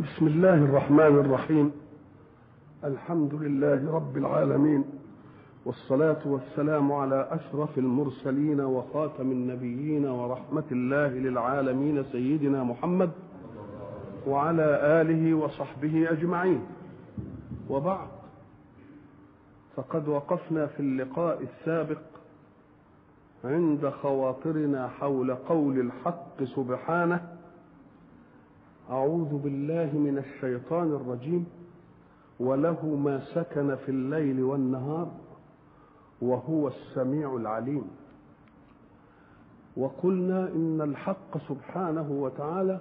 بسم الله الرحمن الرحيم الحمد لله رب العالمين والصلاة والسلام على أشرف المرسلين وخاتم النبيين ورحمة الله للعالمين سيدنا محمد وعلى آله وصحبه أجمعين وبعد فقد وقفنا في اللقاء السابق عند خواطرنا حول قول الحق سبحانه أعوذ بالله من الشيطان الرجيم وله ما سكن في الليل والنهار وهو السميع العليم وقلنا إن الحق سبحانه وتعالى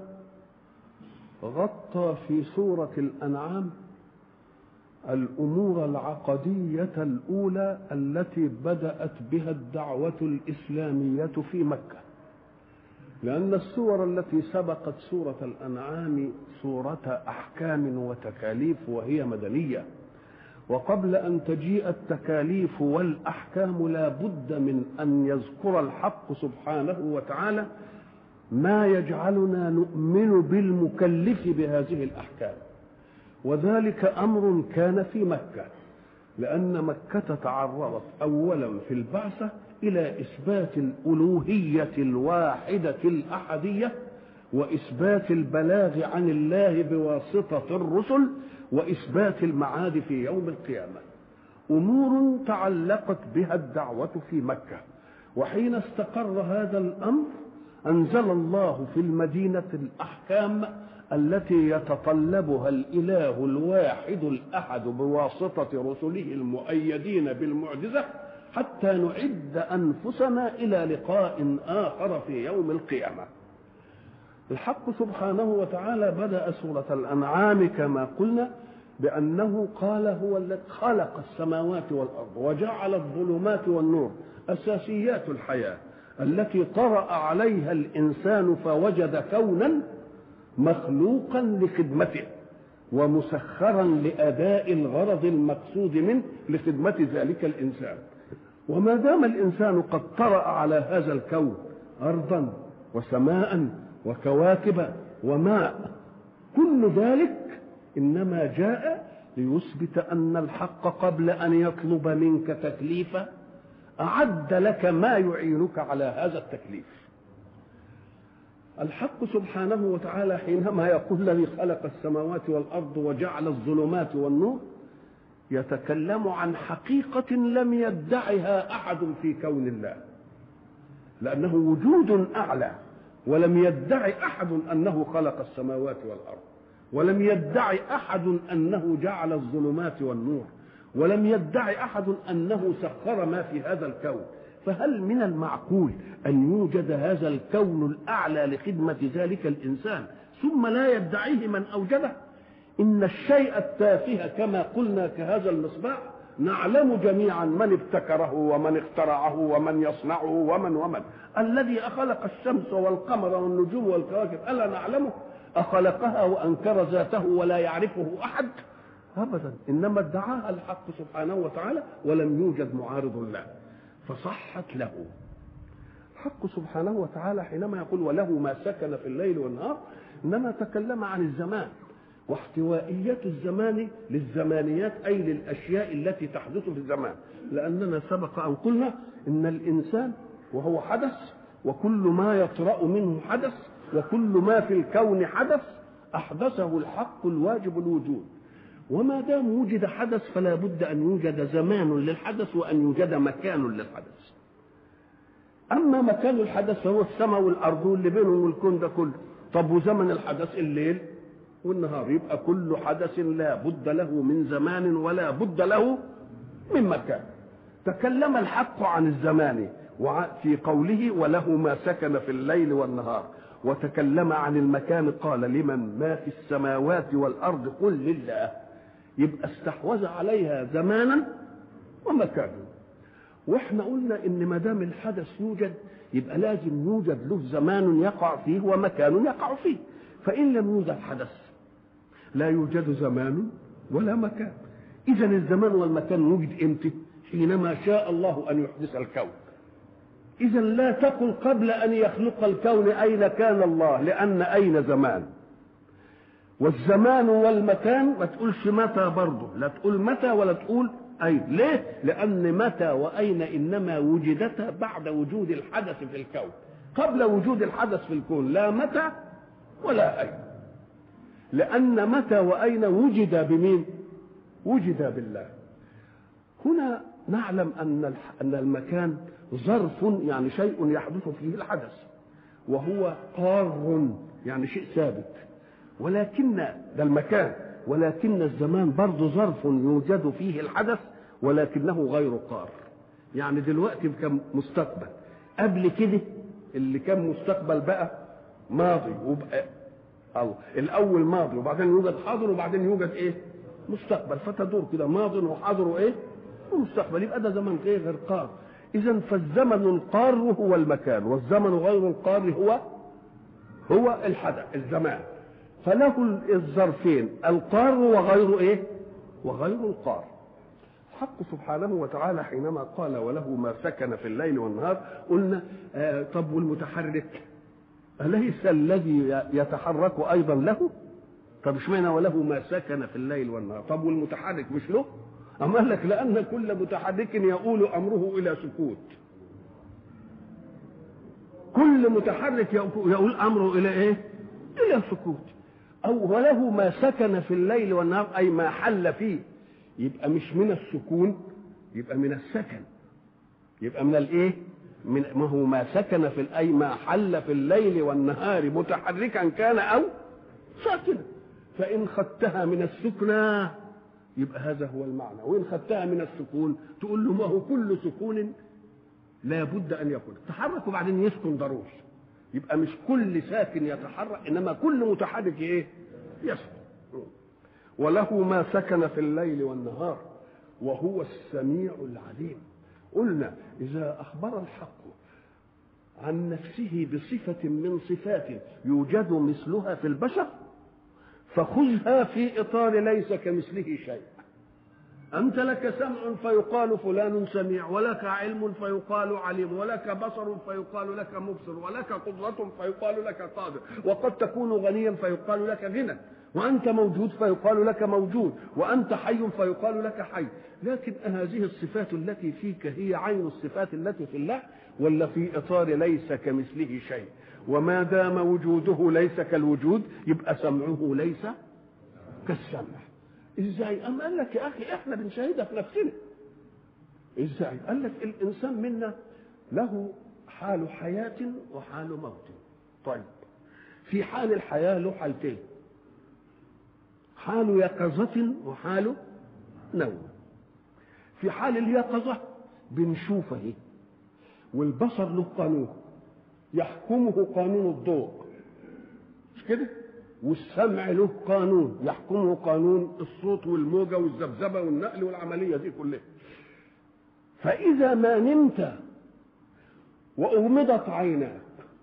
غطى في سورة الأنعام الأمور العقدية الأولى التي بدأت بها الدعوة الإسلامية في مكة لأن السور التي سبقت سورة الأنعام سورة أحكام وتكاليف وهي مدنية وقبل أن تجيء التكاليف والأحكام لا بد من أن يذكر الحق سبحانه وتعالى ما يجعلنا نؤمن بالمكلف بهذه الأحكام وذلك أمر كان في مكة لأن مكة تعرضت أولا في البعثة إلى إثبات الألوهية الواحدة الأحدية وإثبات البلاغ عن الله بواسطة الرسل وإثبات المعاد في يوم القيامة أمور تعلقت بها الدعوة في مكة وحين استقر هذا الأمر أنزل الله في المدينة الأحكام التي يتطلبها الإله الواحد الأحد بواسطة رسله المؤيدين بالمعجزة حتى نعد أنفسنا إلى لقاء آخر في يوم القيامة الحق سبحانه وتعالى بدأ سورة الأنعام كما قلنا بأنه قال هو الذي خلق السماوات والأرض وجعل الظلمات والنور أساسيات الحياة التي طرأ عليها الإنسان فوجد كونا مخلوقا لخدمته ومسخرا لأداء الغرض المقصود منه لخدمة ذلك الإنسان وما دام الإنسان قد طرأ على هذا الكون أرضا وسماء وكواكب وماء كل ذلك إنما جاء ليثبت أن الحق قبل أن يطلب منك تكليفا أعد لك ما يعينك على هذا التكليف الحق سبحانه وتعالى حينما يقول الذي خلق السماوات والأرض وجعل الظلمات والنور يتكلم عن حقيقة لم يدعها أحد في كون الله لأنه وجود أعلى ولم يدعي أحد أنه خلق السماوات والأرض ولم يدعي أحد أنه جعل الظلمات والنور ولم يدعي أحد أنه سخر ما في هذا الكون فهل من المعقول أن يوجد هذا الكون الأعلى لخدمة ذلك الإنسان ثم لا يدعيه من أوجده إن الشيء التافه كما قلنا كهذا المصباح نعلم جميعا من ابتكره ومن اخترعه ومن يصنعه ومن ومن الذي أخلق الشمس والقمر والنجوم والكواكب ألا نعلمه أخلقها وأنكر ذاته ولا يعرفه أحد أبدا إنما ادعاها الحق سبحانه وتعالى ولم يوجد معارض له فصحت له الحق سبحانه وتعالى حينما يقول وله ما سكن في الليل والنهار إنما تكلم عن الزمان واحتوائية الزمان للزمانيات أي للأشياء التي تحدث في الزمان لأننا سبق أن قلنا إن الإنسان وهو حدث وكل ما يطرأ منه حدث وكل ما في الكون حدث أحدثه الحق الواجب الوجود وما دام وجد حدث فلا بد أن يوجد زمان للحدث وأن يوجد مكان للحدث أما مكان الحدث فهو السماء والأرض واللي بينهم والكون ده كله طب وزمن الحدث الليل والنهار يبقى كل حدث لا بد له من زمان ولا بد له من مكان تكلم الحق عن الزمان في قوله وله ما سكن في الليل والنهار وتكلم عن المكان قال لمن ما في السماوات والارض قل لله يبقى استحوذ عليها زمانا ومكانا واحنا قلنا ان ما دام الحدث يوجد يبقى لازم يوجد له زمان يقع فيه ومكان يقع فيه فان لم يوجد حدث لا يوجد زمان ولا مكان اذا الزمان والمكان وجد امتى حينما شاء الله ان يحدث الكون اذا لا تقل قبل ان يخلق الكون اين كان الله لان اين زمان والزمان والمكان ما تقولش متى برضه لا تقول متى ولا تقول أين ليه لأن متى وأين إنما وجدتا بعد وجود الحدث في الكون قبل وجود الحدث في الكون لا متى ولا أين لأن متى وأين وجد بمين وجد بالله هنا نعلم أن أن المكان ظرف يعني شيء يحدث فيه الحدث وهو قار يعني شيء ثابت ولكن ده المكان ولكن الزمان برضه ظرف يوجد فيه الحدث ولكنه غير قار يعني دلوقتي كان مستقبل قبل كده اللي كان مستقبل بقى ماضي وبقى الله الاول ماضي وبعدين يوجد حاضر وبعدين يوجد ايه مستقبل فتدور كده ماضي وحاضر وايه ومستقبل يبقى ده زمن ايه غير قار اذا فالزمن القار هو المكان والزمن غير القار هو هو الحدث الزمان فله الظرفين القار وغير ايه وغير القار الحق سبحانه وتعالى حينما قال وله ما سكن في الليل والنهار قلنا آه طب والمتحرك أليس الذي يتحرك أيضا له طب اشمعنى وله ما سكن في الليل والنهار طب والمتحرك مش له أم قال لك لأن كل متحرك يؤول أمره إلى سكوت كل متحرك يؤول أمره إلى إيه إلى سكوت أو وله ما سكن في الليل والنهار أي ما حل فيه يبقى مش من السكون يبقى من السكن يبقى من الايه من ما هو ما سكن في اي ما حل في الليل والنهار متحركا كان او ساكنا فان خدتها من السكنى يبقى هذا هو المعنى وان خدتها من السكون تقول له ما هو كل سكون لا بد ان يكون تحرك وبعدين يسكن ضروري يبقى مش كل ساكن يتحرك انما كل متحرك ايه يسكن وله ما سكن في الليل والنهار وهو السميع العليم قلنا إذا أخبر الحق عن نفسه بصفة من صفات يوجد مثلها في البشر فخذها في إطار ليس كمثله شيء أنت لك سمع فيقال فلان سميع ولك علم فيقال عليم ولك بصر فيقال لك مبصر ولك قدرة فيقال لك قادر وقد تكون غنيا فيقال لك غنى وأنت موجود فيقال لك موجود وأنت حي فيقال لك حي لكن هذه الصفات التي فيك هي عين الصفات التي في الله ولا في إطار ليس كمثله شيء وما دام وجوده ليس كالوجود يبقى سمعه ليس كالسمع ازاي أم قال لك يا أخي احنا بنشاهدها في نفسنا ازاي قال لك الإنسان منا له حال حياة وحال موت طيب في حال الحياة له حالتين حال يقظة وحال نوم في حال اليقظة بنشوفه اهي والبصر له قانون يحكمه قانون الضوء مش كده والسمع له قانون يحكمه قانون الصوت والموجة والذبذبة والنقل والعملية دي كلها فإذا ما نمت وأغمضت عيناك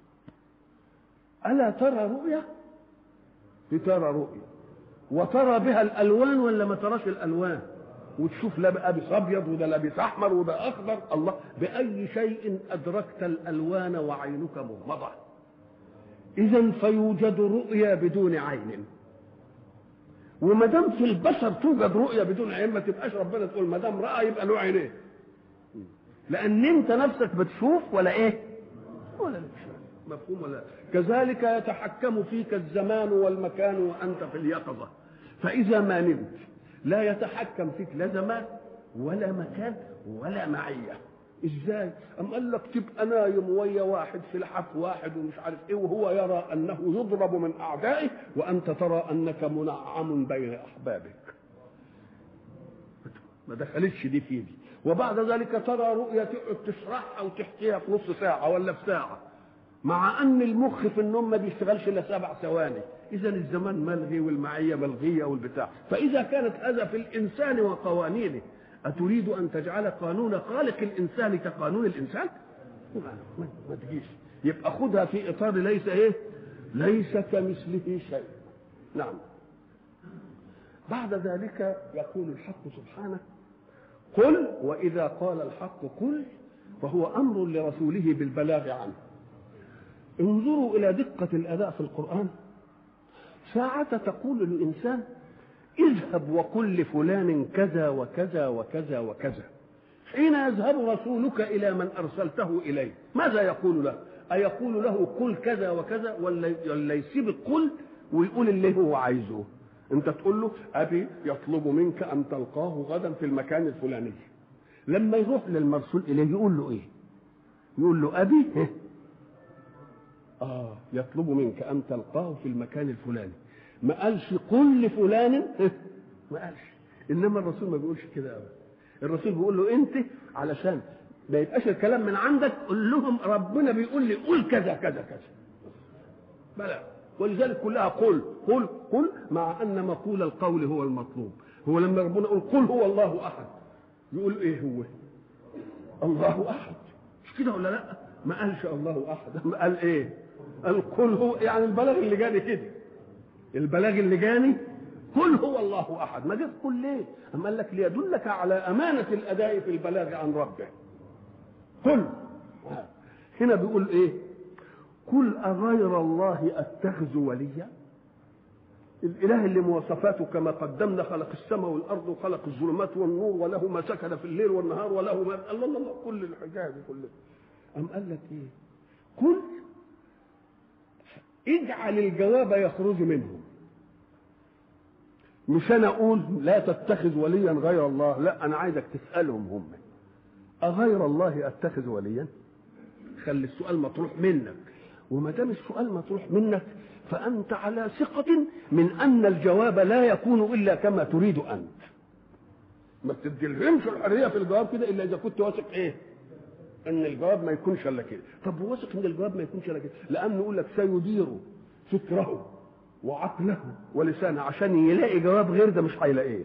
ألا ترى رؤية؟ بترى رؤية وترى بها الالوان ولا ما تراش الالوان وتشوف لا لابس ابيض وده لابس احمر وده اخضر الله باي شيء ادركت الالوان وعينك مغمضه اذا فيوجد رؤيا بدون عين وما دام في البشر توجد رؤيا بدون عين ما تبقاش ربنا تقول ما دام راى يبقى له عينين لان انت نفسك بتشوف ولا ايه ولا لك مفهوم ولا كذلك يتحكم فيك الزمان والمكان وانت في اليقظه فاذا ما نمت لا يتحكم فيك لا زمان ولا مكان ولا معيه ازاي ام قال لك تبقى نايم ويا واحد في الحف واحد ومش عارف ايه وهو يرى انه يضرب من اعدائه وانت ترى انك منعم بين احبابك ما دخلتش دي في دي وبعد ذلك ترى رؤيا تقعد تشرحها وتحكيها في نص ساعه ولا في ساعه مع ان المخ في النوم ما بيشتغلش الا سبع ثواني اذا الزمان ملغي والمعيه ملغيه والبتاع فاذا كانت هذا في الانسان وقوانينه اتريد ان تجعل قانون خالق الانسان كقانون الانسان ما, ما تجيش يبقى خدها في اطار ليس ايه ليس كمثله شيء نعم بعد ذلك يقول الحق سبحانه قل واذا قال الحق قل فهو امر لرسوله بالبلاغ عنه انظروا الى دقه الاداء في القران ساعة تقول الإنسان اذهب وقل لفلان كذا وكذا وكذا وكذا حين يذهب رسولك إلى من أرسلته إليه ماذا يقول له أيقول له قل كذا وكذا ولا يسيب القل ويقول اللي هو عايزه انت تقول له ابي يطلب منك ان تلقاه غدا في المكان الفلاني لما يروح للمرسول اليه يقول له ايه يقول له ابي اه يطلب منك ان تلقاه في المكان الفلاني ما قالش قل لفلان ما قالش انما الرسول ما بيقولش كده ابدا الرسول بيقول له انت علشان ما يبقاش الكلام من عندك قول لهم ربنا بيقول لي قول كذا كذا كذا بلى ولذلك كلها قل قل قل مع ان مقول القول هو المطلوب هو لما ربنا يقول قل هو الله احد يقول ايه هو الله احد مش كده ولا لا ما قالش الله احد ما قال ايه قال قل هو يعني البلاغ اللي جاني كده البلاغ اللي جاني قل هو الله احد ما جاب قل ليه اما قال لك ليدلك على امانه الاداء في البلاغ عن ربه قل هنا بيقول ايه قل أغير الله أتخذ وليا الإله اللي مواصفاته كما قدمنا خلق السماء والأرض وخلق الظلمات والنور وله ما سكن في الليل والنهار وله ما الله الله, الله كل الحكاية دي كلها أم قال لك إيه قل اجعل الجواب يخرج منهم مش أنا أقول لا تتخذ وليا غير الله لا أنا عايزك تسألهم هم أغير الله أتخذ وليا خلي السؤال مطروح منك وما دام السؤال مطروح منك فأنت على ثقة من أن الجواب لا يكون إلا كما تريد أنت ما تديلهمش الحرية في الجواب كده إلا إذا كنت واثق إيه أن الجواب ما يكونش إلا كده طب واثق أن الجواب ما يكونش إلا كده لأنه يقول لك سيدير فكره وعقله ولسانه عشان يلاقي جواب غير ده مش هيلاقيه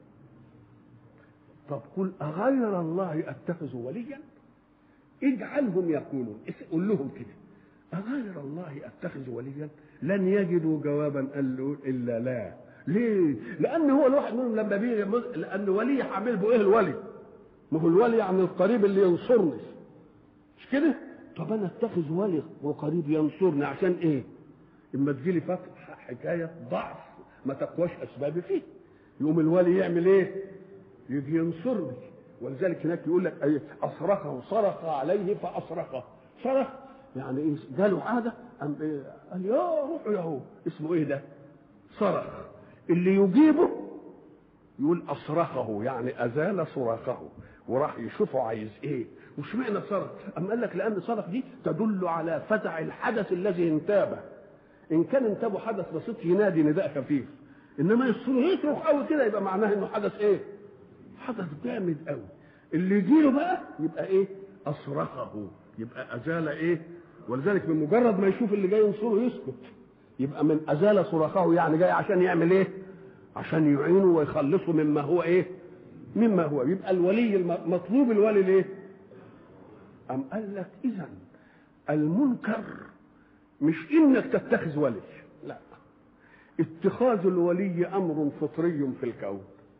طب قل أغير الله أتخذ وليا اجعلهم يقولون قول لهم كده أغير الله أتخذ وليا لن يجدوا جوابا قال له إلا لا ليه؟ لأن هو الواحد منهم لما بيجي لأن ولي هعمل به إيه الولي؟ ما هو الولي يعني القريب اللي ينصرني مش كده؟ طب أنا أتخذ ولي وقريب ينصرني عشان إيه؟ إما تجيلي فتح حكاية ضعف ما تقواش أسبابي فيه يقوم الولي يعمل إيه؟ يجي ينصرني ولذلك هناك يقول لك أيه أصرخه صرخ عليه فأصرخه صرخ يعني ايه جاله حاجه قام إيه قال يا روحوا يا هو اسمه ايه ده صرخ اللي يجيبه يقول اصرخه يعني ازال صراخه وراح يشوفه عايز ايه وش معنى صرخ اما قال لك لان صرخ دي تدل على فزع الحدث الذي انتابه ان كان انتابه حدث بسيط ينادي نداء خفيف انما يصرخ يصرخ قوي كده يبقى معناه انه حدث ايه حدث جامد قوي اللي يجيله بقى يبقى ايه اصرخه يبقى ازال ايه ولذلك بمجرد ما يشوف اللي جاي ينصره يسكت يبقى من ازال صراخه يعني جاي عشان يعمل ايه عشان يعينه ويخلصه مما هو ايه مما هو يبقى الولي مطلوب الولي ليه أم قال لك إذا المنكر مش إنك تتخذ ولي لا اتخاذ الولي أمر فطري في الكون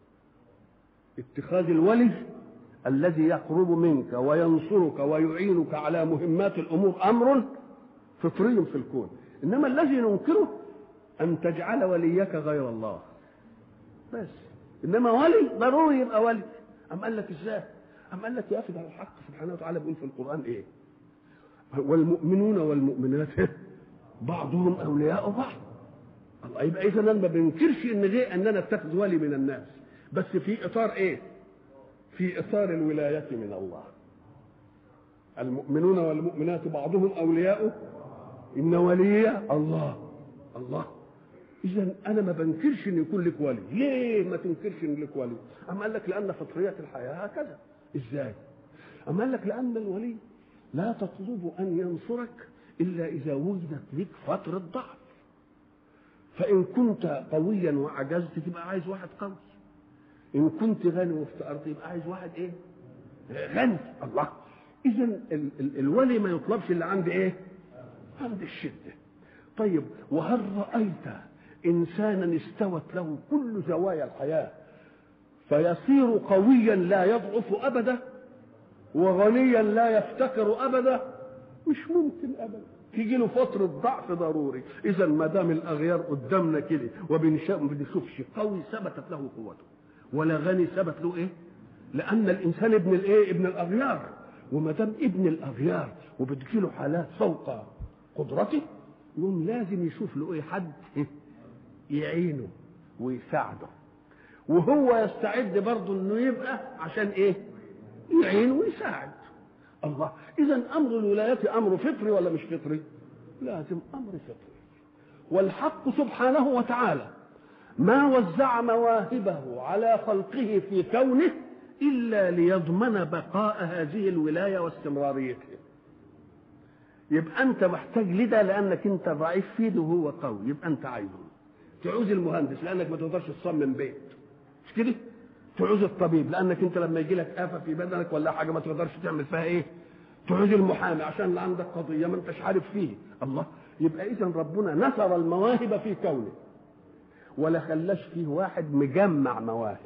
اتخاذ الولي الذي يقرب منك وينصرك ويعينك على مهمات الامور امر فطري في الكون انما الذي ننكره ان تجعل وليك غير الله بس انما ولي ضروري يبقى ولي ام قال لك ازاي ام قال لك يا اخي ده الحق سبحانه وتعالى بيقول في القران ايه والمؤمنون والمؤمنات بعضهم اولياء بعض الله يبقى اذا انا ما بنكرش ان ليه ان انا اتخذ ولي من الناس بس في اطار ايه في اطار الولايه من الله المؤمنون والمؤمنات بعضهم اولياء ان ولي الله الله اذا انا ما بنكرش ان يكون لك ولي ليه ما تنكرش ان لك ولي اما قال لك لان فطريات الحياه هكذا ازاي اما قال لك لان الولي لا تطلب ان ينصرك الا اذا وجدت لك فتره ضعف فان كنت قويا وعجزت تبقى عايز واحد قوي ان كنت غني وافتقرت يبقى عايز واحد ايه غني الله اذا ال- ال- الولي ما يطلبش الا عند ايه عند الشده طيب وهل رايت انسانا استوت له كل زوايا الحياه فيصير قويا لا يضعف ابدا وغنيا لا يفتقر ابدا مش ممكن ابدا تيجي له فترة ضعف ضروري إذا ما دام الأغيار قدامنا كده وبنشوف ما بنشوفش قوي ثبتت له قوته ولا غني ثبت له إيه لأن الإنسان ابن الإيه ابن الأغيار وما دام ابن الأغيار وبتجيله حالات فوق قدرته يقوم لازم يشوف له إيه حد يعينه ويساعده وهو يستعد برضه انه يبقى عشان ايه يعين ويساعد الله اذا امر الولاية امر فطري ولا مش فطري لازم امر فطري والحق سبحانه وتعالى ما وزع مواهبه على خلقه في كونه الا ليضمن بقاء هذه الولايه واستمراريتها يبقى انت محتاج لده لانك انت ضعيف فيه ده وهو قوي يبقى انت عايزه تعوز المهندس لانك ما تقدرش تصمم بيت مش كده تعوز الطبيب لانك انت لما يجي لك افه في بدنك ولا حاجه ما تقدرش تعمل فيها ايه تعوز المحامي عشان عندك قضيه ما انتش عارف فيه الله يبقى اذا ربنا نثر المواهب في كونه ولا خلاش فيه واحد مجمع مواهب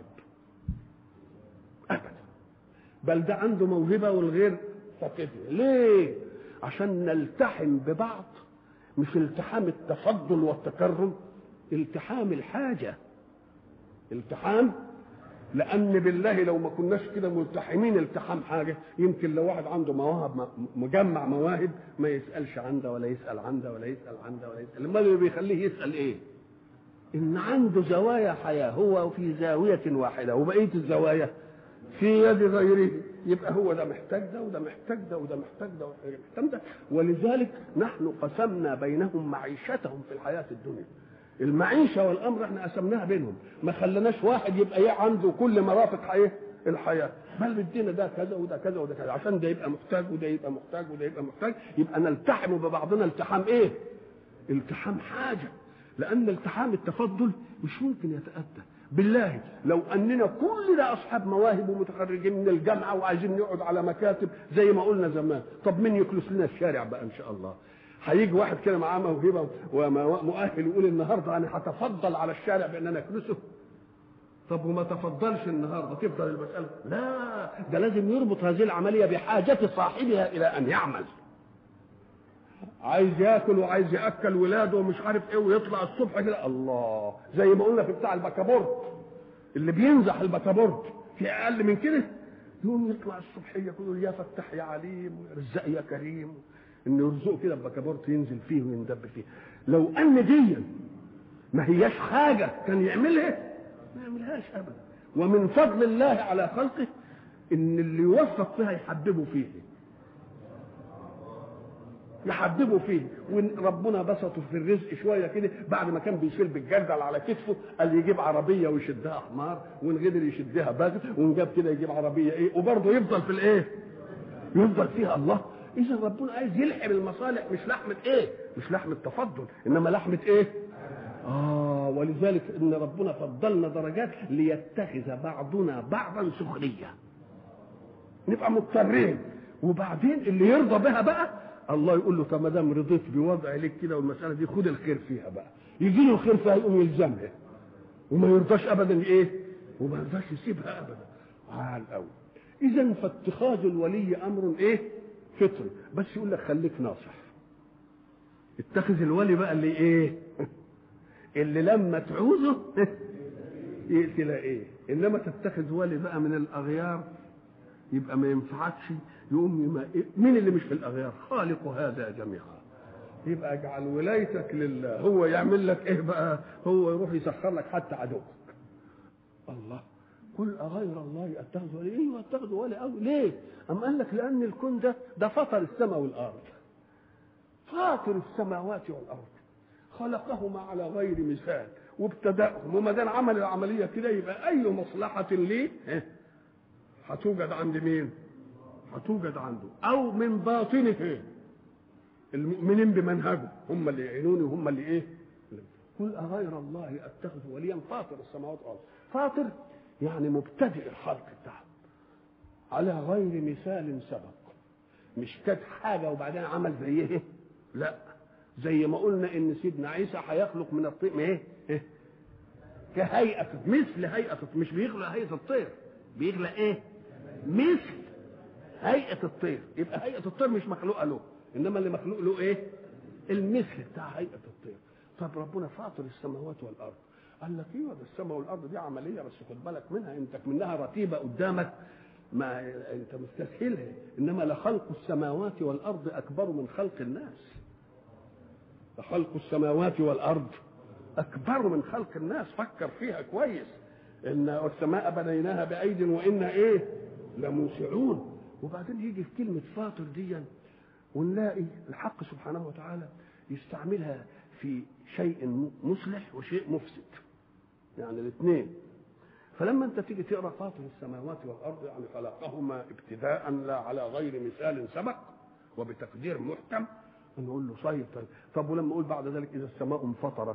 ابدا بل ده عنده موهبه والغير فاقدها ليه عشان نلتحم ببعض مش التحام التفضل والتكرم التحام الحاجه التحام لان بالله لو ما كناش كده ملتحمين التحام حاجه يمكن لو واحد عنده مواهب مجمع مواهب ما يسالش عن ده ولا يسال عن ده ولا يسال عن ده ولا يسال امال اللي بيخليه يسال ايه ان عنده زوايا حياه هو في زاويه واحده وبقيه الزوايا في يد غيره يبقى هو ده محتاج ده وده محتاج ده وده محتاج ده وده محتاج ده ولذلك نحن قسمنا بينهم معيشتهم في الحياه الدنيا المعيشة والأمر احنا قسمناها بينهم ما خلناش واحد يبقى عنده كل مرافق حياة الحياة بل بدينا ده كذا وده كذا وده كذا عشان ده يبقى محتاج وده يبقى محتاج وده يبقى محتاج يبقى نلتحم ببعضنا التحام ايه التحام حاجة لأن التحام التفضل مش ممكن يتأتى بالله لو أننا كلنا أصحاب مواهب ومتخرجين من الجامعة وعايزين نقعد على مكاتب زي ما قلنا زمان طب مين يكنس لنا الشارع بقى إن شاء الله هيجي واحد كده معاه موهبه ومؤهل يقول النهارده انا هتفضل على الشارع بان انا اكنسه طب وما تفضلش النهارده تفضل المساله لا ده لازم يربط هذه العمليه بحاجه صاحبها الى ان يعمل عايز ياكل وعايز ياكل ولاده ومش عارف ايه ويطلع الصبح كده الله زي ما قلنا في بتاع البكابورت اللي بينزح البكابورت في اقل من كده يقوم يطلع الصبحيه يقول يا فتاح يا عليم رزق يا كريم انه يرزقه كده بكابورت ينزل فيه ويندب فيه لو ان دي ما هياش حاجه كان يعملها ما يعملهاش ابدا ومن فضل الله على خلقه ان اللي يوفق فيها يحببه فيه يحببه فيه وربنا بسطه في الرزق شويه كده بعد ما كان بيشيل بالجردل على كتفه قال يجيب عربيه ويشدها حمار وان قدر يشدها بغل وان جاب كده يجيب عربيه ايه وبرضه يفضل في الايه؟ يفضل فيها الله اذا ربنا عايز يلحم المصالح مش لحمه ايه مش لحمه تفضل انما لحمه ايه اه ولذلك ان ربنا فضلنا درجات ليتخذ بعضنا بعضا سخريه نبقى مضطرين وبعدين اللي يرضى بها بقى الله يقول له طب ما دام رضيت بوضع لك كده والمساله دي خد الخير فيها بقى يجي له الخير فيها يقوم يلزمها وما يرضاش ابدا ايه وما يرضاش يسيبها ابدا عال قوي اذا فاتخاذ الولي امر ايه فطري بس يقول لك خليك ناصح اتخذ الولي بقى اللي ايه اللي لما تعوزه تلاقيه انما تتخذ ولي بقى من الاغيار يبقى ما ينفعكش يقوم يما مين اللي مش في الاغيار خالق هذا جميعا يبقى اجعل ولايتك لله هو يعمل لك ايه بقى هو يروح يسخر لك حتى عدوك الله قل أغير الله أتخذ ولي أيوه أتخذ ولي أو ليه؟ أم قال لك لأن الكون ده ده فطر السماء والأرض فاطر السماوات والأرض خلقهما على غير مثال وابتدأهم وما دام عمل العملية كده يبقى أي مصلحة ليه هتوجد عند مين؟ هتوجد عنده أو من باطنه المؤمنين بمنهجه هم اللي يعينوني وهم اللي إيه؟ قل أغير الله أتخذ وليا فاطر السماوات والأرض فاطر يعني مبتدئ الخلق بتاعه على غير مثال سبق مش كانت حاجه وبعدين عمل زي ايه لا زي ما قلنا ان سيدنا عيسى هيخلق من الطير ايه, إيه؟ كهيئة مثل هيئة مش بيخلق هيئة الطير بيخلق ايه مثل هيئة الطير يبقى هيئة الطير مش مخلوقة له انما اللي مخلوق له ايه المثل بتاع هيئه الطير طب ربنا فاطر السماوات والارض قال لك ايوه ده السماء والارض دي عمليه بس خد بالك منها انت منها رتيبه قدامك ما انت مستسهلها انما لخلق السماوات والارض اكبر من خلق الناس لخلق السماوات والارض اكبر من خلق الناس فكر فيها كويس ان السماء بنيناها بايد وانا ايه لموسعون وبعدين يجي في كلمه فاطر دي ونلاقي الحق سبحانه وتعالى يستعملها في شيء مصلح وشيء مفسد يعني الاثنين فلما انت تيجي تقرا فاطر السماوات والارض يعني خلقهما ابتداء لا على غير مثال سبق وبتقدير محكم نقول له صحيح طيب طب ولما اقول بعد ذلك اذا السماء انفطرت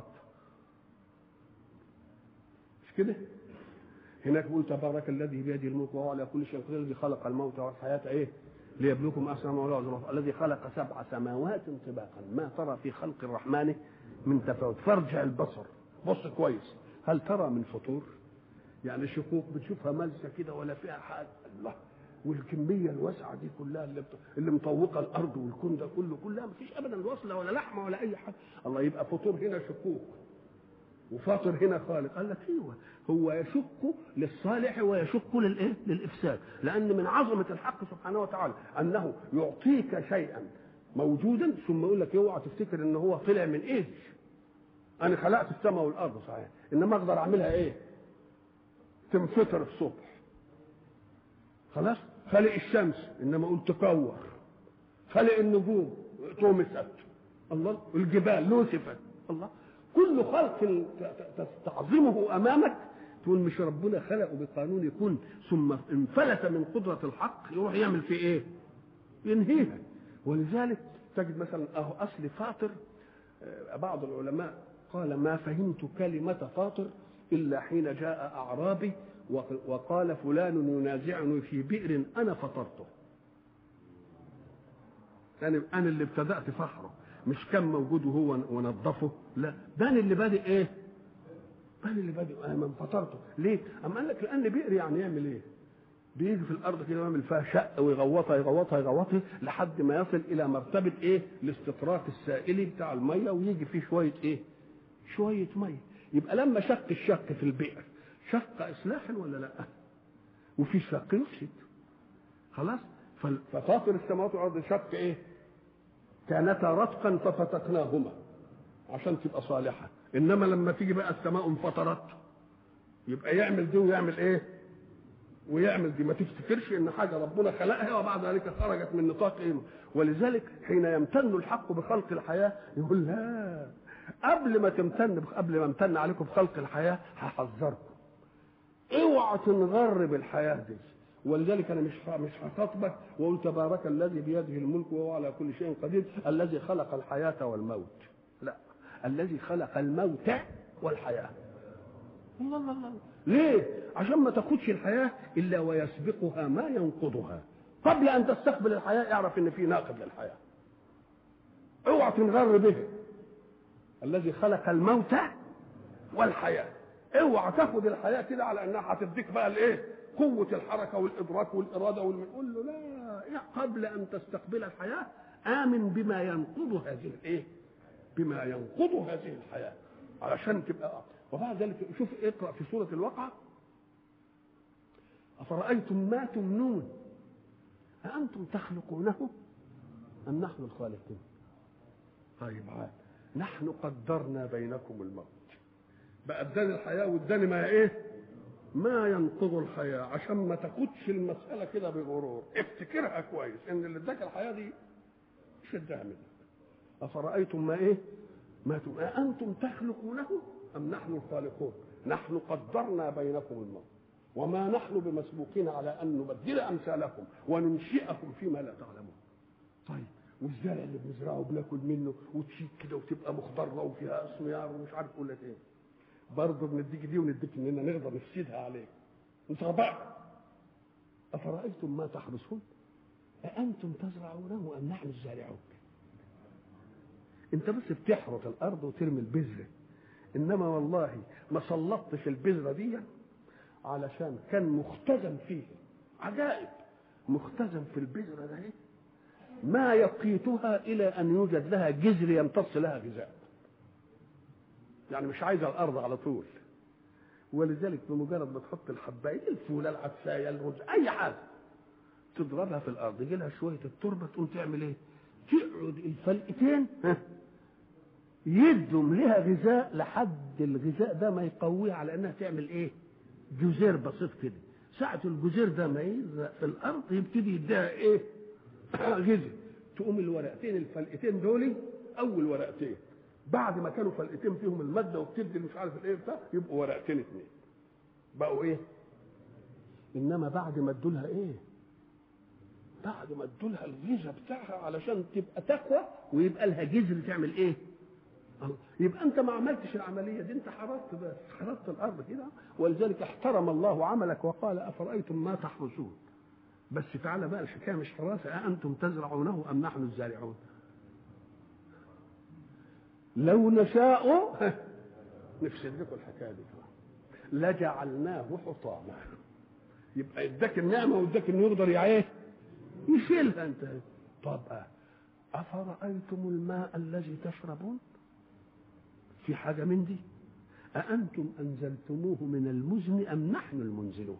مش كده هناك بيقول تبارك الذي بيده الملك وهو على كل شيء قدير الذي خلق الموت والحياه ايه ليبلوكم احسن ما ولا الذي خلق سبع سماوات طباقا ما ترى في خلق الرحمن من تفاوت فارجع البصر بص كويس هل ترى من فطور يعني شكوك بتشوفها ملسه كده ولا فيها حاجه الله والكميه الواسعه دي كلها اللي اللي مطوقه الارض والكون ده كله كلها ما فيش ابدا وصله ولا لحمه ولا اي حاجه الله يبقى فطور هنا شكوك وفاطر هنا خالق قال لك ايوه هو يشك للصالح ويشك للايه للافساد لان من عظمه الحق سبحانه وتعالى انه يعطيك شيئا موجودا ثم يقول لك اوعى تفتكر ان هو طلع من ايه انا خلقت السماء والارض صحيح انما اقدر اعملها ايه تنفطر الصبح خلاص خلق الشمس انما قلت تكور خلق النجوم طمست الله الجبال نسفت الله كل خلق تستعظمه امامك تقول مش ربنا خلقه بقانون يكون ثم انفلت من قدره الحق يروح يعمل فيه ايه؟ ينهيها ولذلك تجد مثلا اهو اصل فاطر بعض العلماء قال ما فهمت كلمه فاطر الا حين جاء اعرابي وقال فلان ينازعني في بئر انا فطرته انا انا اللي ابتدات فحره مش كان موجود وهو ونظفه لا ده انا اللي بادئ ايه انا اللي بادئ انا من فطرته ليه اما قال لك لان بئر يعني يعمل ايه بيجي في الارض كده ويعمل فيها شق ويغوطها يغوطها يغوطها لحد ما يصل الى مرتبه ايه الاستطراق السائلي بتاع الميه ويجي فيه شويه ايه شويه ميه يبقى لما شق الشق في البئر شق اصلاحا ولا لا وفي شق يفسد خلاص ففاطر السماوات والارض شق ايه كانتا رتقا ففتقناهما عشان تبقى صالحه انما لما تيجي بقى السماء انفطرت يبقى يعمل دي ويعمل ايه ويعمل دي ما تفتكرش ان حاجه ربنا خلقها وبعد ذلك خرجت من نطاق ايه ولذلك حين يمتن الحق بخلق الحياه يقول لا قبل ما تمتن قبل ما امتن عليكم بخلق الحياه هحذركم اوعى تنغر بالحياه دي ولذلك انا مش مش هخاطبك واقول تبارك الذي بيده الملك وهو على كل شيء قدير الذي خلق الحياه والموت لا الذي خلق الموت والحياه الله الله الله ليه عشان ما تاخدش الحياه الا ويسبقها ما ينقضها قبل ان تستقبل الحياه اعرف ان في ناقض للحياه اوعى تنغر به الذي خلق الموت والحياه اوعى تاخد الحياه كده على انها هتديك بقى الايه قوه الحركه والادراك والاراده والقول له لا قبل ان تستقبل الحياه امن بما ينقض هذه الايه بما ينقض هذه الحياه علشان تبقى وبعد ذلك شوف اقرا في سوره الواقعه افرايتم ما تمنون أأنتم تخلقونه أم نحن الخالقون طيب عاد نحن قدرنا بينكم الموت بقى اداني الحياه واداني ما ايه ما ينقض الحياه عشان ما تاخدش المساله كده بغرور افتكرها كويس ان اللي اداك الحياه دي شدها منك افرايتم ما ايه ما تم... أأنتم تخلقونه أم نحن الخالقون نحن قدرنا بينكم الموت وما نحن بمسبوقين على أن نبدل أمثالكم وننشئكم فيما لا تعلمون طيب والزرع اللي بنزرعه بناكل منه وتشيك كده وتبقى مخضره وفيها اسميار ومش عارف اقول لك ايه برضه بنديك دي ونديك اننا نقدر نفسدها عليك انت بقى افرايتم ما تحرثون أأنتم تزرعونه أم نحن الزارعون انت بس بتحرث الارض وترمي البذره انما والله ما سلطتش البذره دي علشان كان مختزن فيه عجائب مختزن في البذره ده ما يقيتها الى ان يوجد لها جذر يمتص لها غذاء يعني مش عايزه الارض على طول ولذلك بمجرد ما تحط الحبايه الفوله العدسايه الرز اي حاجه تضربها في الارض يجي لها شويه التربه تقوم تعمل ايه؟ تقعد الفلقتين ها، يدهم لها غذاء لحد الغذاء ده ما يقويها على انها تعمل ايه؟ جزير بسيط كده ساعة الجزير ده ما يلزق في الارض يبتدي يديها ايه؟ غذاء تقوم الورقتين الفلقتين دول اول ورقتين بعد ما كانوا فلقتين فيهم الماده وبتدي مش عارف الايه بتاع يبقوا ورقتين اثنين بقوا ايه؟ انما بعد ما ادولها ايه؟ بعد ما ادولها الغذاء بتاعها علشان تبقى تقوى ويبقى لها جذر تعمل ايه؟ الله. يبقى انت ما عملتش العمليه دي انت حرصت بس حرصت الارض كده ولذلك احترم الله عملك وقال افرايتم ما تحرسون بس تعالى بقى الحكايه مش حراسه أأنتم تزرعونه ام نحن الزارعون لو نشاء نفسد لكم الحكايه دي لجعلناه حطاما يبقى اداك النعمه واداك انه يقدر ايه يشيلها انت طب افرايتم الماء الذي تشربون في حاجه من دي أأنتم أنزلتموه من المزن أم نحن المنزلون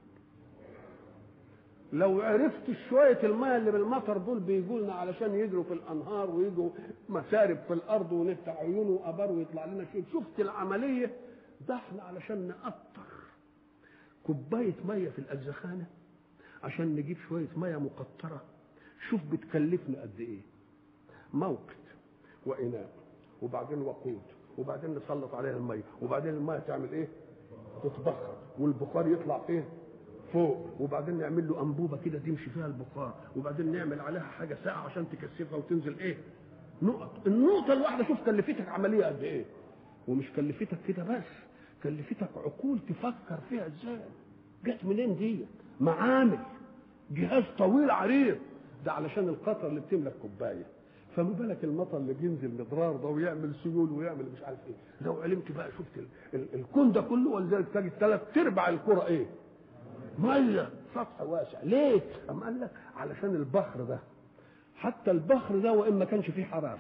لو عرفت شوية الماء اللي بالمطر دول بيجوا لنا علشان يجروا في الأنهار ويجوا مسارب في الأرض ونفتح عيونه وأبار ويطلع لنا شيء شفت العملية ده احنا علشان نقطر كوباية مية في الأجزخانة عشان نجيب شوية مية مقطرة شوف بتكلفنا قد إيه موقد وإناء وبعدين وقود وبعدين نسلط عليها الميه وبعدين الميه تعمل ايه تتبخر والبخار يطلع فين فوق وبعدين نعمل له انبوبه كده تمشي فيها البخار وبعدين نعمل عليها حاجه ساقعه عشان تكثفها وتنزل ايه نقط النقطه الواحده شوف كلفتك عمليه قد ايه ومش كلفتك كده بس كلفتك عقول تفكر فيها ازاي جت منين دي معامل جهاز طويل عريض ده علشان القطر اللي بتملك كوبايه فما بالك المطر اللي بينزل مضرار ده ويعمل سيول ويعمل مش عارف ايه لو علمت بقى شفت ال ال الكون ده كله ولذلك تجد ثلاث ارباع الكره ايه؟ ميه سطح واسع ليه؟ أم قال لك علشان البحر ده حتى البحر ده وان ما كانش فيه حراره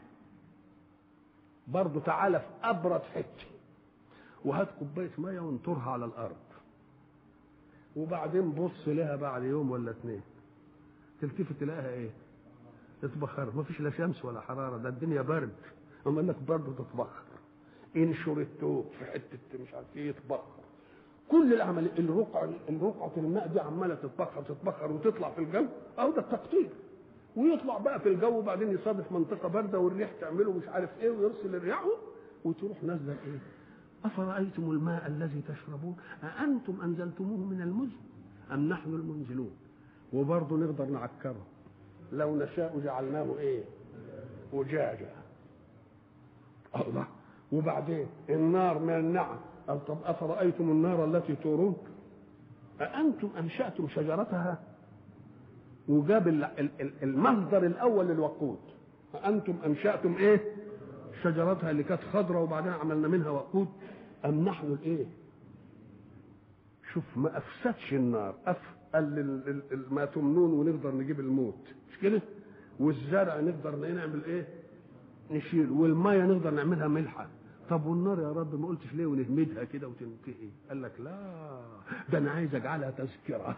برضه تعالى في ابرد حته وهات كوبايه ميه وانطرها على الارض وبعدين بص لها بعد يوم ولا اتنين تلتفت تلاقيها ايه؟ تتبخر ما فيش لا شمس ولا حراره ده الدنيا برد اما انك برضه تتبخر انشر التوب في حته مش عارف ايه يتبخر كل العمل الرقع الرقعه الماء دي عماله تتبخر تتبخر وتطلع في الجو او ده التقطير ويطلع بقى في الجو وبعدين يصادف منطقه بارده والريح تعمله مش عارف ايه ويرسل الرياح وتروح نازله ايه افرايتم الماء الذي تشربون اانتم انزلتموه من المزن ام نحن المنزلون وبرضه نقدر نعكره لو نشاء جعلناه ايه وجاجا الله وبعدين النار من النعم أو طب أفرأيتم النار التي تورون أأنتم أنشأتم شجرتها وجاب المصدر الأول للوقود أأنتم أنشأتم إيه شجرتها اللي كانت خضراء وبعدين عملنا منها وقود أم نحن الإيه شوف ما أفسدش النار أف قال ما تمنون ونقدر نجيب الموت مش كده والزرع نقدر نعمل ايه نشيل والميه نقدر نعملها ملحه طب والنار يا رب ما قلتش ليه ونهمدها كده وتنتهي قال لك لا ده انا عايز اجعلها تذكره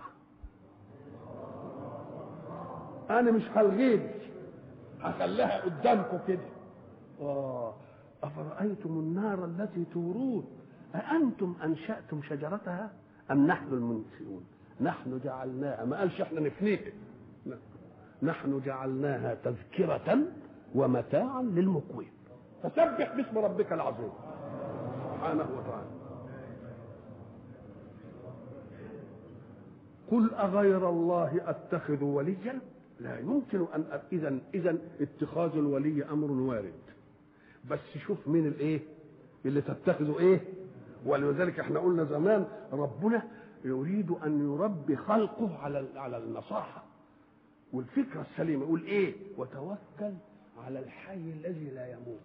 انا مش هلغيك هخليها قدامكم كده اه افرايتم النار التي تورون اانتم انشاتم شجرتها ام نحن المنشئون نحن جعلناها ما قالش احنا نفنيها نحن جعلناها تذكرة ومتاعا للمقوين فسبح باسم ربك العظيم سبحانه وتعالى قل أغير الله أتخذ وليا لا يمكن أن إذا إذا اتخاذ الولي أمر وارد بس شوف مين الإيه اللي تتخذه إيه ولذلك احنا قلنا زمان ربنا يريد ان يربي خلقه على على النصاحه والفكره السليمه يقول ايه وتوكل على الحي الذي لا يموت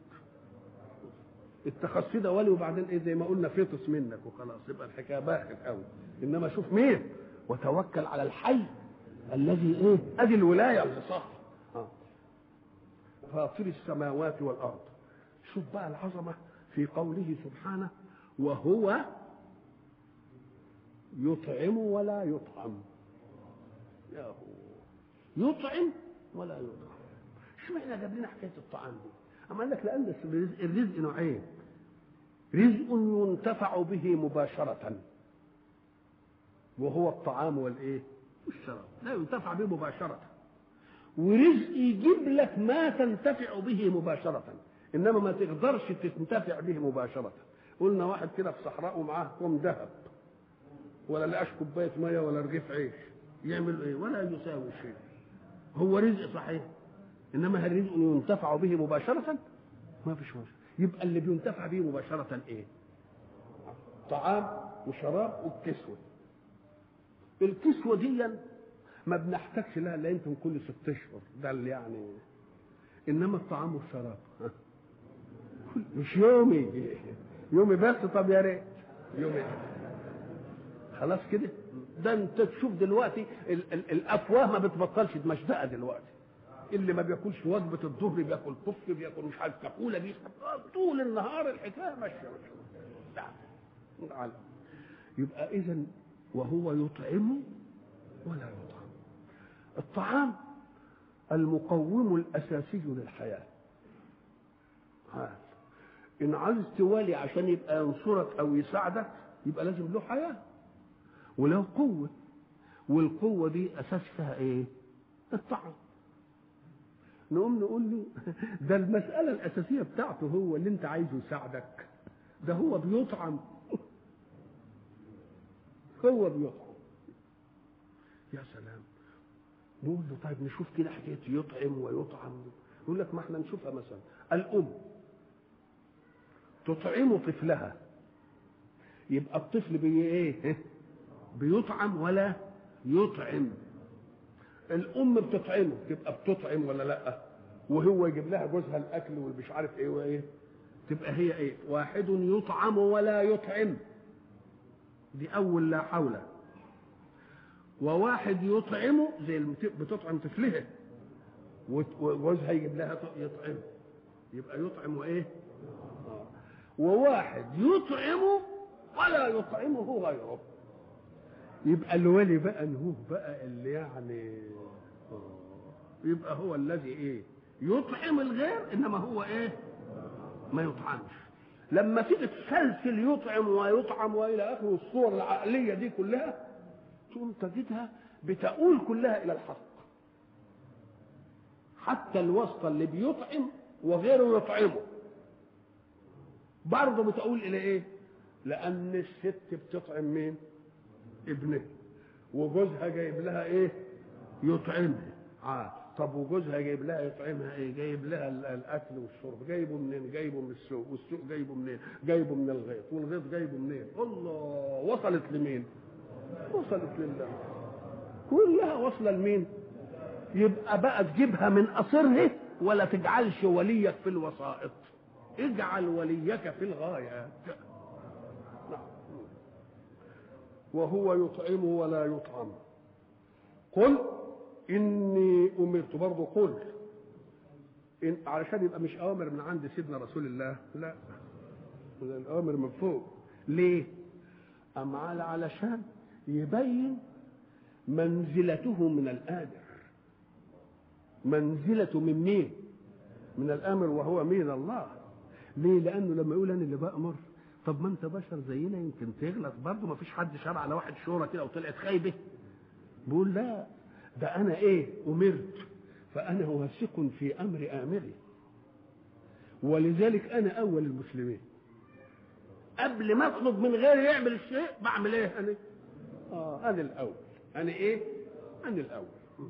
اتخذت ده ولي وبعدين ايه زي ما قلنا فطس منك وخلاص يبقى الحكايه باخت قوي انما شوف مين وتوكل على الحي الذي ايه ادي الولايه اللي صح آه. فاطر السماوات والارض شوف بقى العظمه في قوله سبحانه وهو يطعم ولا يطعم يا هو يطعم ولا يطعم اشمعنى جاب لنا حكايه الطعام دي اما قال لك لان الرزق نوعين رزق ينتفع به مباشره وهو الطعام والايه والشراب لا ينتفع به مباشره ورزق يجيب لك ما تنتفع به مباشره انما ما تقدرش تنتفع به مباشره قلنا واحد كده في صحراء ومعاه كوم ذهب ولا لقاش كوبايه ميه ولا رغيف عيش يعمل ايه ولا يساوي شيء هو رزق صحيح انما هل رزق ينتفع به مباشره ما فيش مباشرة. يبقى اللي بينتفع به مباشره ايه طعام وشراب والكسوه الكسوه دي ما بنحتاجش لها الا يمكن كل ست اشهر ده اللي يعني انما الطعام والشراب مش يومي يومي بس طب يا ريت يومي خلاص كده ده انت تشوف دلوقتي ال ال الافواه ما بتبطلش مشدقه دلوقتي اللي ما بياكلش وجبه الظهر بياكل طف بياكل مش عارف كحوله بيشرب طول النهار الحكايه ماشيه ماشيه يبقى اذا وهو يطعم ولا يطعم الطعام المقوم الاساسي للحياه هذا ان عايز توالي عشان يبقى ينصرك او يساعدك يبقى لازم له حياه وله قوه والقوه دي اساس فيها ايه الطعام نقوم نقول له ده المساله الاساسيه بتاعته هو اللي انت عايزه يساعدك ده هو بيطعم هو بيطعم يا سلام نقول له طيب نشوف كده حكايه يطعم ويطعم يقول لك ما احنا نشوفها مثلا الام تطعم طفلها يبقى الطفل بي ايه بيطعم ولا يطعم الام بتطعمه تبقى بتطعم ولا لا وهو يجيب لها جوزها الاكل والمش عارف ايه وايه تبقى هي ايه واحد يطعم ولا يطعم دي اول لا حول وواحد يطعمه زي بتطعم طفلها وجوزها يجيب لها يطعم يبقى يطعم وايه وواحد يطعمه ولا يطعمه غيره يبقى الولي بقى نهوه بقى اللي يعني يبقى هو الذي ايه يطعم الغير انما هو ايه ما يطعمش لما تيجي تسلسل يطعم ويطعم والى اخره الصور العقليه دي كلها تقوم تجدها بتؤول كلها الى الحق حتى الواسطه اللي بيطعم وغيره يطعمه برضه بتقول الى ايه لان الست بتطعم مين ابنها وجوزها جايب لها ايه يطعمها آه. طب وجوزها جايب لها يطعمها ايه جايب لها الاكل والشرب جايبه منين جايبه من السوق والسوق جايبه منين جايبه من الغيط والغيط جايبه منين الله وصلت لمين وصلت لله كلها واصله لمين يبقى بقى تجيبها من قصرها ولا تجعلش وليك في الوسائط اجعل وليك في الغايات وهو يطعم ولا يطعم قل اني امرت برضه قل إن علشان يبقى مش اوامر من عند سيدنا رسول الله لا الاوامر من فوق ليه ام على علشان يبين منزلته من الامر منزلته من مين من الامر وهو مين الله ليه لانه لما يقول انا اللي بامر طب ما انت بشر زينا يمكن تغلط برضه ما فيش حد شرع على واحد شورى كده وطلعت خايبه بيقول لا ده انا ايه امرت فانا واثق في امر امري ولذلك انا اول المسلمين قبل ما اطلب من غيري يعمل الشيء بعمل ايه انا اه انا الاول انا ايه انا الاول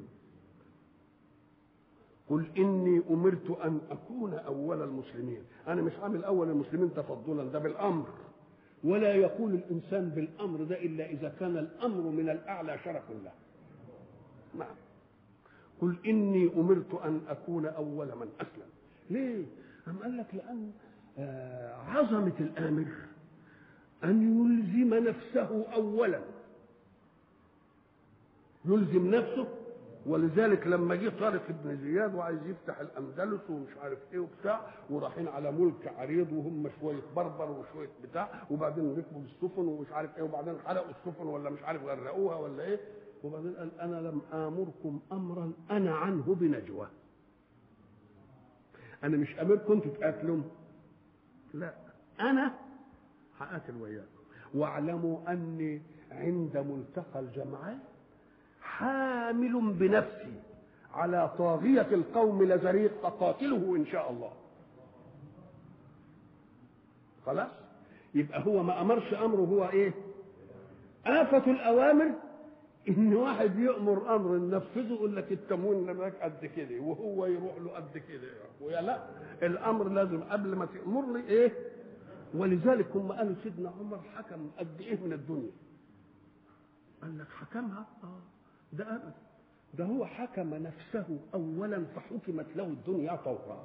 قل اني امرت ان اكون اول المسلمين انا مش عامل اول المسلمين تفضلا ده بالامر ولا يقول الانسان بالامر ده الا اذا كان الامر من الاعلى شرف له نعم قل اني امرت ان اكون اول من اسلم ليه أم قال لك لان آه عظمه الامر ان يلزم نفسه اولا يلزم نفسه ولذلك لما جه طارق بن زياد وعايز يفتح الاندلس ومش عارف ايه وبتاع ورايحين على ملك عريض وهم شويه بربر وشويه بتاع وبعدين ركبوا السفن ومش عارف ايه وبعدين حرقوا السفن ولا مش عارف غرقوها ولا ايه وبعدين قال انا لم امركم امرا انا عنه بنجوى انا مش امركم انتوا تقاتلوا لا انا هقاتل وياكم واعلموا اني عند ملتقى الجمعان حامل بنفسي على طاغية القوم لزريق فقاتله إن شاء الله خلاص يبقى هو ما أمرش أمره هو إيه آفة الأوامر إن واحد يأمر أمر ننفذه يقول لك التموين لك قد كده وهو يروح له قد كده ويا لا الأمر لازم قبل ما تأمر لي إيه ولذلك هم قالوا سيدنا عمر حكم قد إيه من الدنيا قال لك حكمها آه ده أبدا ده هو حكم نفسه أولا فحكمت له الدنيا طورا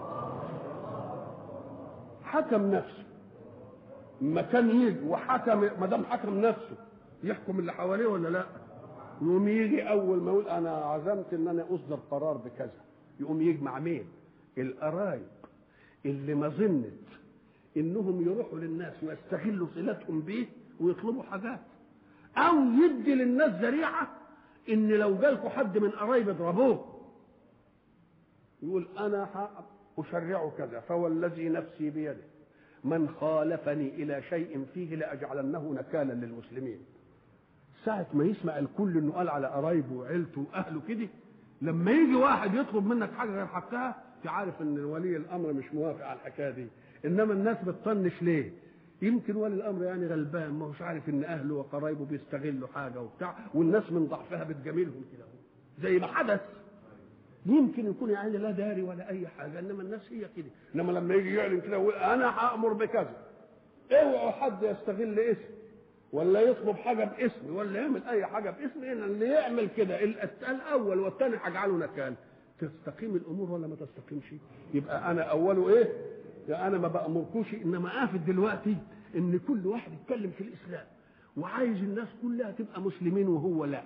حكم نفسه ما كان يجي وحكم ما دام حكم نفسه يحكم اللي حواليه ولا لا يقوم يجي اول ما يقول انا عزمت ان انا اصدر قرار بكذا يقوم يجمع مين القرايب اللي ما ظنت انهم يروحوا للناس ويستغلوا صلتهم بيه ويطلبوا حاجات او يدي للناس ذريعه ان لو جالكوا حد من قرايب اضربوه يقول انا اشرع كذا فوالذي نفسي بيده من خالفني الى شيء فيه لاجعلنه نكالا للمسلمين ساعة ما يسمع الكل انه قال على قرايبه وعيلته واهله كده لما يجي واحد يطلب منك حاجه غير حقها تعرف ان ولي الامر مش موافق على الحكايه دي انما الناس بتطنش ليه يمكن ولي الامر يعني غلبان ما هوش عارف ان اهله وقرايبه بيستغلوا حاجه وبتاع والناس من ضعفها بتجاملهم كده زي ما حدث يمكن يكون يعني لا داري ولا اي حاجه انما الناس هي كده انما لما يجي يعلن كده ويقول انا هامر بكذا اوعوا حد يستغل اسم ولا يطلب حاجه باسمي ولا يعمل اي حاجه باسمي ان اللي يعمل كده الاول والثاني هجعله نكال تستقيم الامور ولا ما تستقيمش يبقى انا اوله ايه يا انا ما بامركوش انما قافل دلوقتي ان كل واحد يتكلم في الاسلام وعايز الناس كلها تبقى مسلمين وهو لا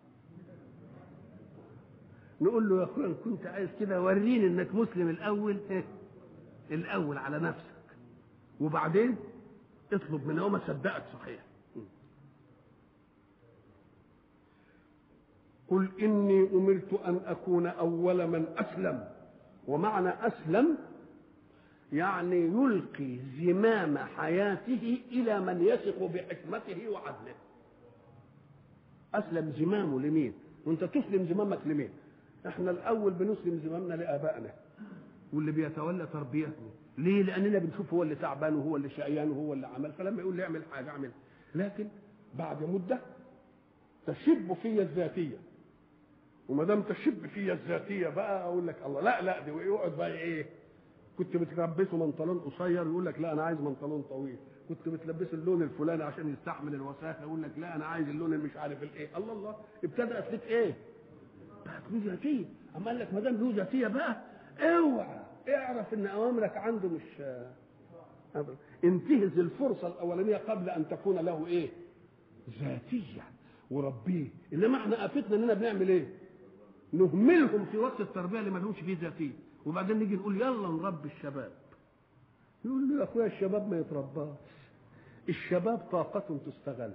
نقول له يا اخويا ان كنت عايز كده وريني انك مسلم الاول إيه؟ الاول على نفسك وبعدين اطلب من ما صدقك صحيح قل اني امرت ان اكون اول من اسلم ومعنى اسلم يعني يلقي زمام حياته الى من يثق بحكمته وعدله اسلم زمامه لمين وانت تسلم زمامك لمين احنا الاول بنسلم زمامنا لابائنا واللي بيتولى تربيتنا ليه لاننا بنشوف هو اللي تعبان وهو اللي شقيان وهو اللي عمل فلما يقول لي اعمل حاجه اعمل لكن بعد مده تشب في الذاتيه وما دام تشب في الذاتيه بقى اقول لك الله لا لا دي يقعد بقى ايه كنت بتلبسه بنطلون قصير يقول لك لا انا عايز بنطلون طويل كنت بتلبسه اللون الفلاني عشان يستحمل الوساخه يقول لك لا انا عايز اللون اللي مش عارف الايه الله الله ابتدات لك ايه بقت له ذاتيه اما قال لك ما دام له ذاتيه بقى اوعى اعرف ان اوامرك عنده مش أبدا. انتهز الفرصه الاولانيه قبل ان تكون له ايه ذاتيه وربيه انما احنا افتنا اننا بنعمل ايه نهملهم في وقت التربيه اللي ما لهمش فيه ذاتيه وبعدين نيجي نقول يلا نربي الشباب يقول له يا اخويا الشباب ما يترباش الشباب طاقة تستغل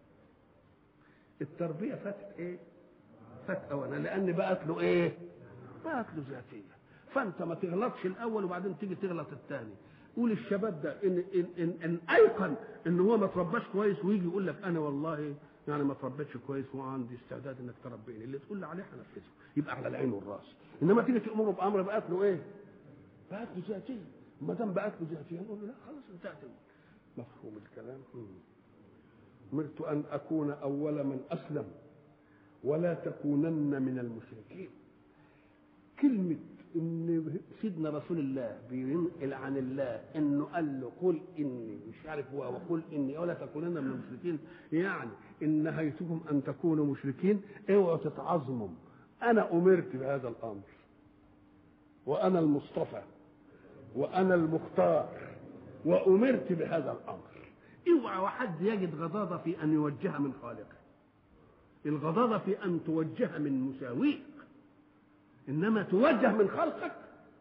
التربية فاتت ايه فات اولا لان بقت له ايه بقت له ذاتية فانت ما تغلطش الاول وبعدين تيجي تغلط الثاني قول الشباب ده ان ان ان, إن ايقن ان هو ما ترباش كويس ويجي يقول لك انا والله يعني ما تربيتش كويس وعندي استعداد انك تربيني اللي تقول لي عليه هنفذه يبقى على العين والراس انما تيجي تامره بامر بقت له ايه؟ بقت له ذاتيه ما دام بقت له ذاتيه نقول له لا خلاص انتهت مفهوم الكلام امرت ان اكون اول من اسلم ولا تكونن من المشركين كلمه ان سيدنا رسول الله بينقل عن الله انه قال له قل اني مش عارف هو وقل اني ولا تكونن من المشركين يعني ان نهيتكم ان تكونوا مشركين اوعوا تتعظموا انا امرت بهذا الامر وانا المصطفى وانا المختار وامرت بهذا الامر اوعى واحد يجد غضاضه في ان يوجه من خالقه الغضاضة في أن توجه من مساويك إنما توجه من خلقك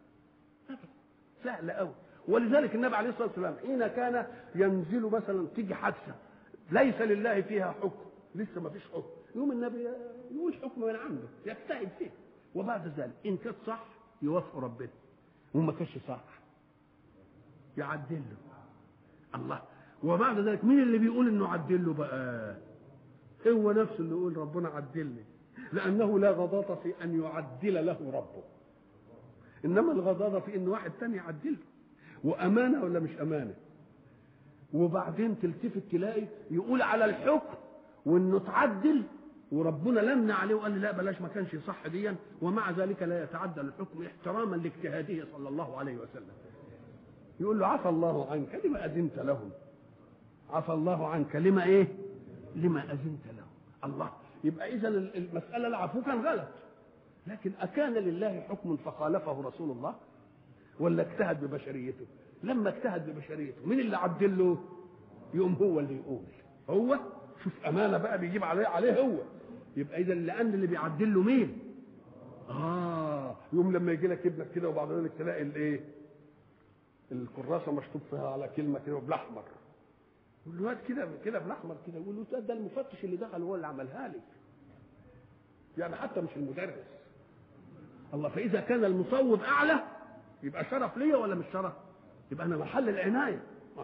سهل قوي ولذلك النبي عليه الصلاة والسلام حين كان ينزل مثلا تيجي حادثة ليس لله فيها حكم لسه ما فيش حكم يوم النبي يقول حكم من عنده يجتهد فيه وبعد ذلك إن كانت صح يوافق ربنا وما كانش صح يعدل له الله وبعد ذلك مين اللي بيقول انه عدل له بقى هو نفسه اللي يقول ربنا عدل لي لانه لا غضاضه في ان يعدل له ربه انما الغضاضه في ان واحد تاني يعدل له وامانه ولا مش امانه وبعدين تلتفت تلاقي يقول على الحكم وانه تعدل وربنا لمنا عليه وقال لي لا بلاش ما كانش صح ديا ومع ذلك لا يتعدل الحكم احتراما لاجتهاده صلى الله عليه وسلم يقول له عفى الله عنك لما اذنت لهم عفى الله عنك لما ايه لما اذنت لهم الله يبقى اذا المساله العفو كان غلط لكن اكان لله حكم فخالفه رسول الله ولا اجتهد ببشريته لما اجتهد ببشريته مين اللي عدل له يقوم هو اللي يقول هو شوف امانه بقى بيجيب عليه عليه هو يبقى اذا لان اللي بيعدل له مين اه يوم لما يجي لك ابنك كده وبعد ذلك تلاقي الايه الكراسه مشطوب فيها على كلمه كده بالاحمر والواد كده كده بالاحمر كده يقول له ده, ده المفتش اللي دخل هو اللي عملها لي يعني حتى مش المدرس الله فاذا كان المصوب اعلى يبقى شرف ليا ولا مش شرف يبقى انا محل العنايه آه.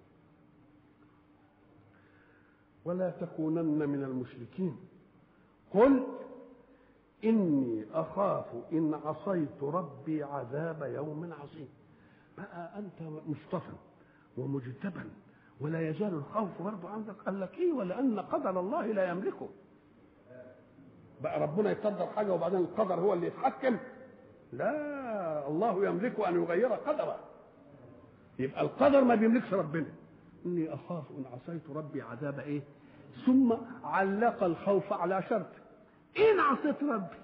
ولا تكونن من المشركين قل إني أخاف إن عصيت ربي عذاب يوم عظيم بقى أنت مصطفى ومجتبى ولا يزال الخوف برضه عندك قال لك إيه ولأن قدر الله لا يملكه بقى ربنا يقدر حاجة وبعدين القدر هو اللي يتحكم لا الله يملك أن يغير قدره يبقى القدر ما بيملكش ربنا إني أخاف إن عصيت ربي عذاب إيه ثم علق الخوف على شرط إن عصيت ربي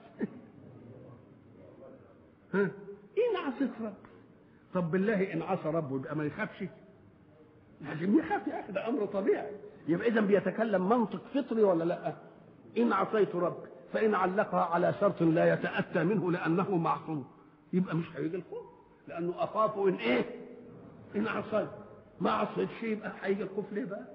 ها إن عصيت ربي طب بالله إن عصى ربه يبقى ما يخافش لازم يخاف يا أخي ده أمر طبيعي يبقى إذا بيتكلم منطق فطري ولا لا إن عصيت ربي فإن علقها على شرط لا يتأتى منه لأنه معصوم يبقى مش هيجي الخوف لأنه أخاف إن إيه إن عصيت ما عصيتش يبقى هيجي الخوف ليه بقى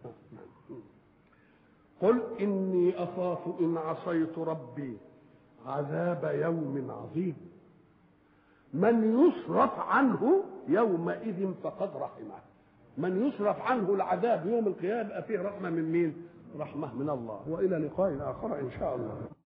قل إني أخاف إن عصيت ربي عذاب يوم عظيم من يصرف عنه يومئذ فقد رحمه من يصرف عنه العذاب يوم القيامة فيه رحمة من مين رحمة من الله وإلى لقاء آخر إن شاء الله